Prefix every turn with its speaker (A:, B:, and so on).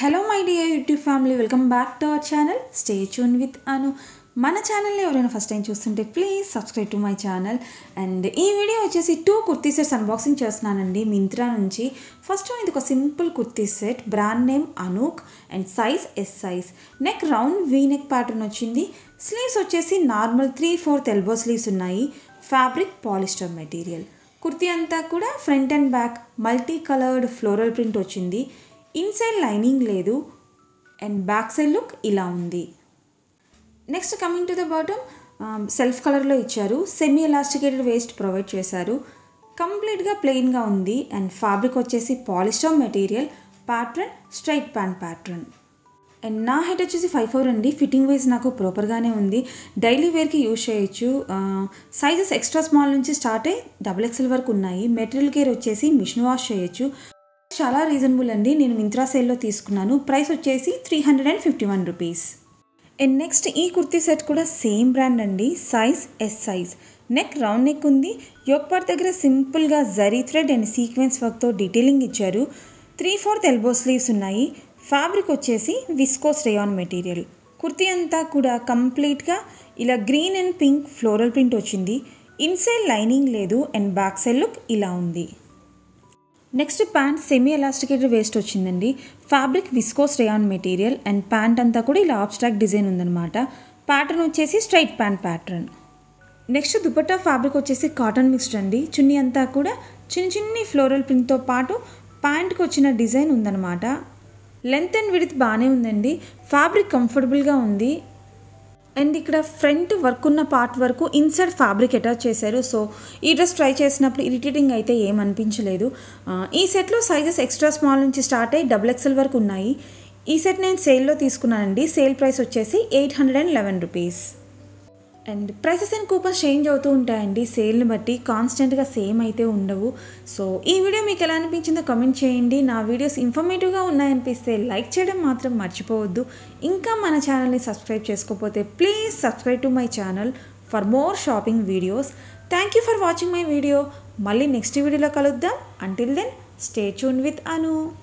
A: hello my dear YouTube family welcome back to our channel stay tune with Anu మన ఛానల్ని ఎవరైనా first time చూస్తుంటే please subscribe to my channel and ఈ video వచ్చేసి two kurti sets unboxing చేస్తున్నానండి Myntra నుంచి first one ఇది ఒక simple kurti set brand name Anouk and size S size neck round V neck pattern వచ్చింది స్లీవ్స్ వచ్చేసి normal three fourth elbow sleeves ఉన్నాయి fabric polyester material kurti అంతా కూడా front and back multi coloured floral print వచ్చింది inside lining లేదు and back side look ఇలా ఉంది next coming to the bottom self కలర్లో ఇచ్చారు సెమీ ఎలాస్టికేటెడ్ వేస్ట్ ప్రొవైడ్ చేశారు కంప్లీట్గా ప్లెయిన్గా ఉంది అండ్ ఫ్యాబ్రిక్ వచ్చేసి polyester material pattern straight pant pattern and నా హైట్ వచ్చేసి ఫైవ్ ఫోర్ అండి ఫిట్టింగ్ వైజ్ నాకు ప్రాపర్గానే ఉంది డైలీ వేర్కి యూజ్ చేయొచ్చు సైజెస్ ఎక్స్ట్రా స్మాల్ నుంచి స్టార్ట్ అయ్యి డబుల్ ఎక్స్ఎల్ వరకు ఉన్నాయి మెటీరియల్ కేర్ వచ్చేసి మిషన్ వాష్ చేయొచ్చు చాలా రీజనబుల్ అండి నేను మింత్రా సేల్లో తీసుకున్నాను ప్రైస్ వచ్చేసి three hundred and fifty one rupees and next ఈ కుర్తీ సెట్ కూడా సేమ్ బ్రాండ్ అండి size S size neck round neck ఉంది యోక్ పార్ట్ దగ్గర సింపుల్గా జరీ థ్రెడ్ అండ్ సీక్వెన్స్ వర్క్తో డీటెయిలింగ్ ఇచ్చారు త్రీ ఫోర్త్ ఎల్బో స్లీవ్స్ ఉన్నాయి ఫ్యాబ్రిక్ వచ్చేసి విస్కోస్ రేయాన్ మెటీరియల్ కుర్తీ అంతా కూడా కంప్లీట్గా ఇలా green and pink floral print వచ్చింది ఇన్సైడ్ లైనింగ్ లేదు అండ్ బ్యాక్ సైడ్ లుక్ ఇలా ఉంది next pant semi elasticated waist వచ్చిందండి fabric viscose rayon material and pant అంతా కూడా ఇలా ఆబ్స్ట్రాక్ట్ డిజైన్ ఉందన్నమాట ప్యాటర్న్ వచ్చేసి straight pant pattern next dupatta fabric వచ్చేసి కాటన్ మిక్స్డ్ అండి చున్నీ అంతా కూడా చిన్న చిన్ని ఫ్లోరల్ ప్రింట్తో పాటు ప్యాంట్కి వచ్చిన డిజైన్ ఉందన్నమాట లెంత్ అండ్ విడిత్ బాగానే ఉందండి ఫ్యాబ్రిక్ కంఫర్టబుల్గా ఉంది అండ్ ఇక్కడ ఫ్రంట్ వర్క్ ఉన్న పార్ట్ వరకు ఇన్సైడ్ ఫ్యాబ్రిక్ అటాచ్ చేశారు సో ఈ డ్రెస్ ట్రై చేసినప్పుడు ఇరిటేటింగ్ అయితే ఏం అనిపించలేదు ఈ సెట్లో సైజెస్ ఎక్స్ట్రా స్మాల్ నుంచి స్టార్ట్ అయ్యి డబుల్ ఎక్స్ఎల్ వరకు ఉన్నాయి ఈ సెట్ నేను సేల్లో తీసుకున్నానండి సేల్ ప్రైస్ వచ్చేసి eight hundred and eleven rupees and prices and coupons change అవుతూ ఉంటాయండి సేల్ని బట్టి కాన్స్టెంట్గా సేమ్ అయితే ఉండవు సో ఈ వీడియో మీకు ఎలా అనిపించిందో కమెంట్ చేయండి నా వీడియోస్ ఇన్ఫర్మేటివ్గా ఉన్నాయనిపిస్తే లైక్ చేయడం మాత్రం మర్చిపోవద్దు ఇంకా మన ఛానల్ని సబ్స్క్రైబ్ చేసుకోకపోతే please subscribe to my channel for more shopping videos thank you for watching my video మళ్ళీ నెక్స్ట్ వీడియోలో కలుద్దాం until then stay tune with Anu